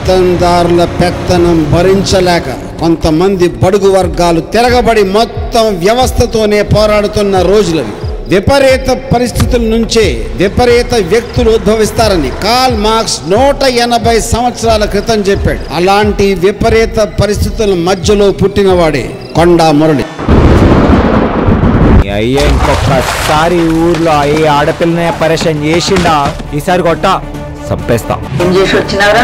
పెత్తందారుల పెత్తనం భరించలేక కొంతమంది బడుగు వర్గాలు తిరగబడి మొత్తం వ్యవస్థతోనే పోరాడుతున్న రోజులవి విపరీత పరిస్థితుల నుంచే విపరీత వ్యక్తులు ఉద్భవిస్తారని కాల్ మార్క్స్ నూట ఎనభై సంవత్సరాల క్రితం చెప్పాడు అలాంటి విపరీత పరిస్థితుల మధ్యలో పుట్టినవాడే కొండా మురళి ఈ అయ్యే ఇంకొకసారి ఈ ఊర్లో అయ్యే ఆడపిల్లనే పరేషాన్ చేసిండా ఈసారి కొట్ట చంపేస్తా ఏం చేసి వచ్చినారా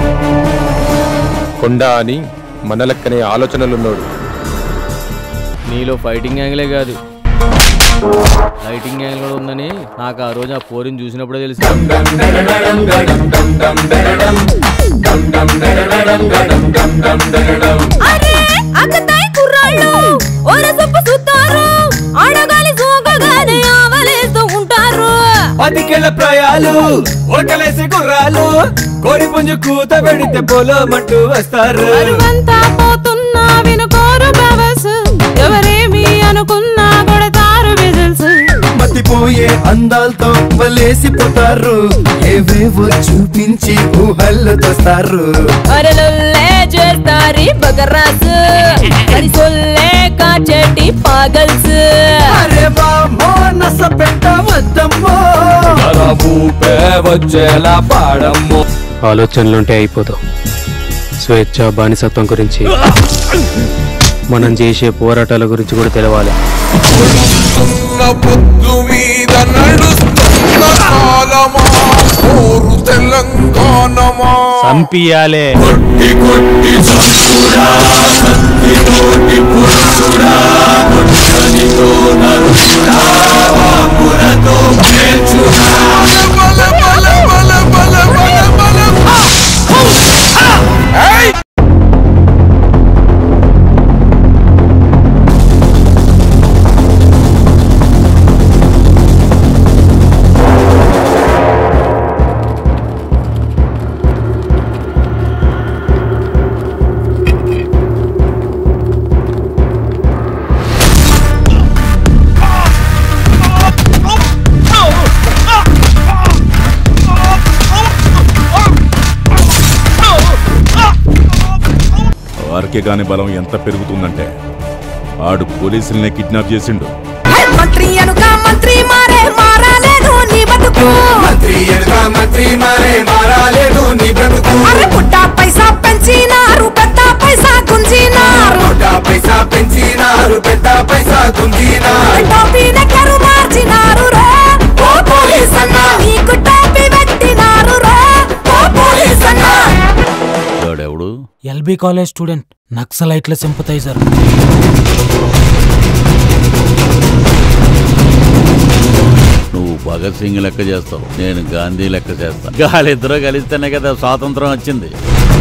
కొండ అని మన లెక్కనే ఆలోచనలున్నాడు నీలో ఫైటింగ్ యాంగిలే కాదు లైటింగ్ యాంగిల్ కూడా ఉందని నాకు ఆ రోజు ఆ పోరిని చూసినప్పుడే తెలుసు అరే అక్కతాయి కుర్రాళ్ళు ఓరసొప్పు సుత్తారు ఆడగాలి సోకగానే ఆవలేస్తూ ఉంటారు పదికెళ్ళ ప్రాయాలు ఒక్కలేసి గుర్రాలు కోడి పుంజు కూత పెడితే పొలమంటూ వస్తారు అరువంతా పోతున్నా వినుకోరు బ్రవస్ ఎవరేమి అనుకున్నా కొడతారు విజిల్స్ మతిపోయే అందాలతో వలేసిపోతారు ఏవేవో చూపించి ఊహల్లో తోస్తారు అరలుల్లే చేస్తారి బగరాసు మరి సొల్లే కాచెట్టి పాగల్స్ అరే బామ్మో నస పెట్ట వద్దమ్మో ఊపే వచ్చేలా పాడమ్మో ఆలోచనలుంటే అయిపోతాం స్వేచ్ఛ బానిసత్వం గురించి మనం చేసే పోరాటాల గురించి కూడా తెలవాలి పొద్దు మీద నడుస్తున్న కాలమా కోరు తెలంగాణమా చంపియాలే కొట్టి కొట్టి చంపురా కత్తితోటి పురుషుడా కొట్టనితో నరుషుడా వాపురతో పేర్చుడా బల బల బల బల బల బల ఏయ్ వారికి కాని బలం ఎంత పెరుగుతుందంటే ఆడు పోలీసుల్ని కిడ్నాప్ చేసిండు మంత్రి అనుక మంత్రి మారే మారాలేదు నీ బతుకు మంత్రి ఎనక మంత్రి మారే మారాలేదు నీ బ్రతుకు అరే పుట్ట పైసా పెంచినారు పెద్ద పైసా గుంజినారు నోట పైసా పెంచినారు పెద్ద పైసా గుంజినారు టోపీ నెక్కరు మార్చినారు రా ఓ పోలీస్ అన్న నీకు టోపీ పెట్టినారు రా ఓ పోలీస్ అన్న ఎవడు ఎల్బీ కాలేజ్ స్టూడెంట్ నక్సలైట్ల సింపతైజర్ నువ్వు భగత్ సింగ్ లెక్క చేస్తావు నేను గాంధీ లెక్క చేస్తా వాళ్ళిద్దరూ కలిస్తేనే కదా స్వాతంత్రం వచ్చింది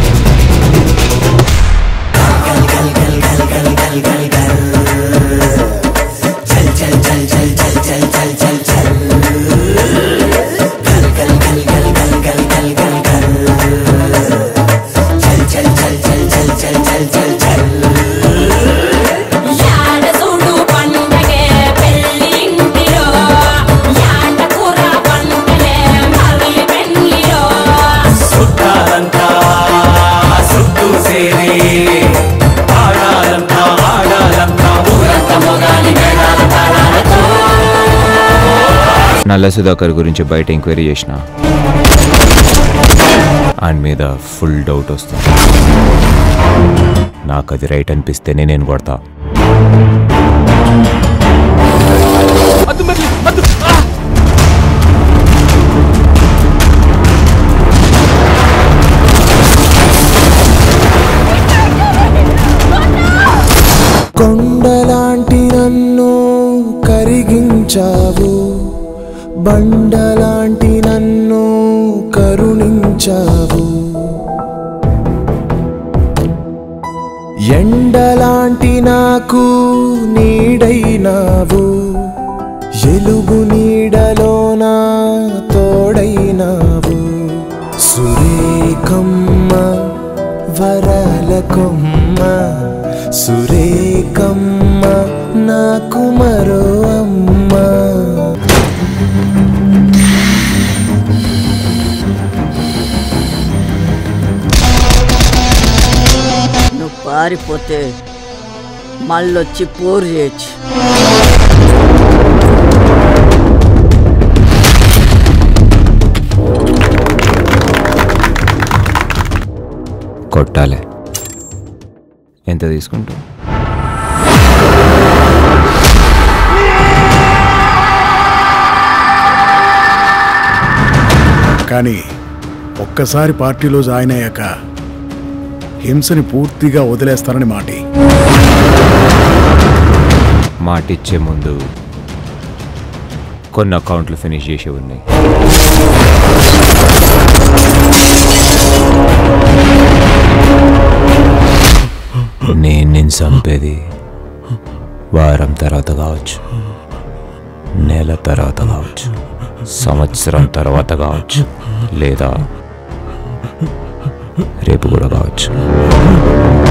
యాడ చూడు పండగే పెళ్లి ఇంటిలో యాడ కూర పండగే మళ్ళీ పెళ్లిలో చుట్టాలంతా సుట్టు సేరి ఆడాలంతా ఆడాలంతా ఊరంతా మొగాలి మేడాల తాళాలతో నల్ల సుధాకర్ గురించి బయట ఎంక్వైరీ చేసిన ఆయన మీద ఫుల్ డౌట్ వస్తుంది నాకు అది రైట్ అనిపిస్తేనే నేను కొడతా కొండలాంటి నన్ను కరిగించావు బండలాంటి నన్ను కరుణించావు ఎండలాంటి నాకు నీడైనావు ఎలుగు నీడలోన తోడైనావు సురేఖమ్మ వరాల కొమ్మ సురేఖమ్మ నాకు మరో అమ్మ జారిపోతే మళ్ళొచ్చి పోరు చేయొచ్చు కొట్టాలి ఎంత తీసుకుంటావు కానీ ఒక్కసారి పార్టీలో జాయిన్ అయ్యాక హింసని పూర్తిగా వదిలేస్తారని మాటి మాటిచ్చే ముందు కొన్ని అకౌంట్లు ఫినిష్ చేసి ఉన్నాయి నేను నేను చంపేది వారం తర్వాత కావచ్చు నెల తర్వాత కావచ్చు సంవత్సరం తర్వాత కావచ్చు లేదా రేపు కూడా కావచ్చు